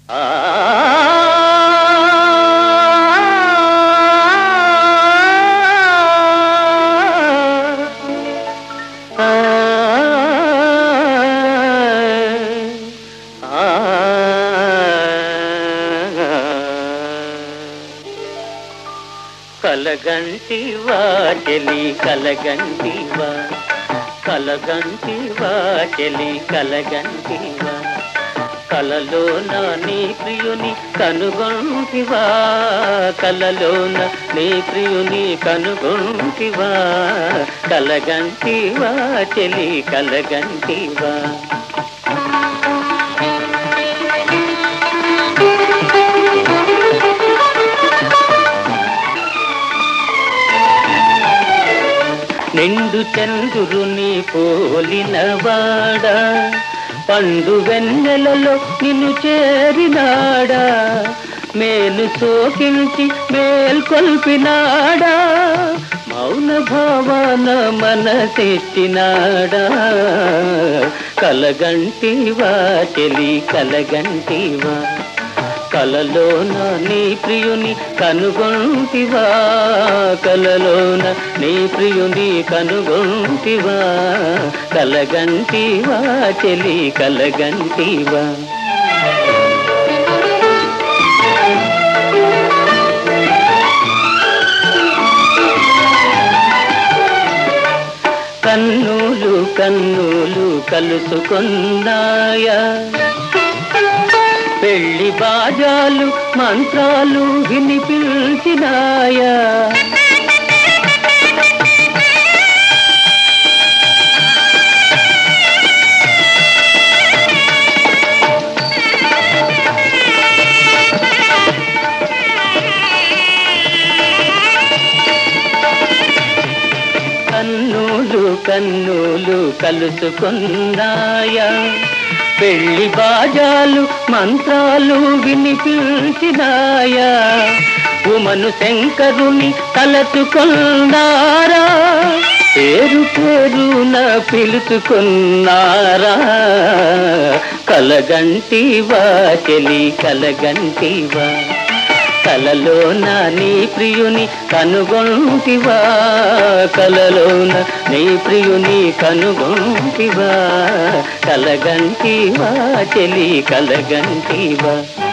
కలగంటివా చెలి కలగంటివా కలగంటివా చెలి కలగంటివా కలలోన నీ ప్రియుని కనుగొంటివా కలలోన నీ ప్రియుని కనుగొంటివా కలగంటివా చెలి కలగంటివా నిండు చంద్రుని పోలినవాడా పండు వెన్నెలలో నిన్ను చేరినాడా మేలు సోకించి మేల్కొల్పినాడా మౌన భావన మనసెట్టినాడా కలగంటివా చెలి కలగంటివా కలలోన నీ ప్రియుని కనుగొంటివా కలలోన నీ ప్రియుని కనుగొంటివా కలగంటివా చెలి కలగంటివా కన్నులు కన్నులు కలుసుకున్నాయా పెళ్లి బాజాలు మంత్రాలు వినిపించినాయా కన్నులు కన్నులు కలుసుకున్నాయా పెళ్లి బాజాలు మంత్రాలు వినిపించినాయా ఉమను శంకరుని తలచుకున్నారా పేరు పేరున పిలుచుకున్నారా కలగంటివా చెలి కలగంటివా కలలోన నీ ప్రియుని కనుగొంటివా కలలోన నీ ప్రియుని కనుగొంటివా కలగంటివా చెలి కలగంటివా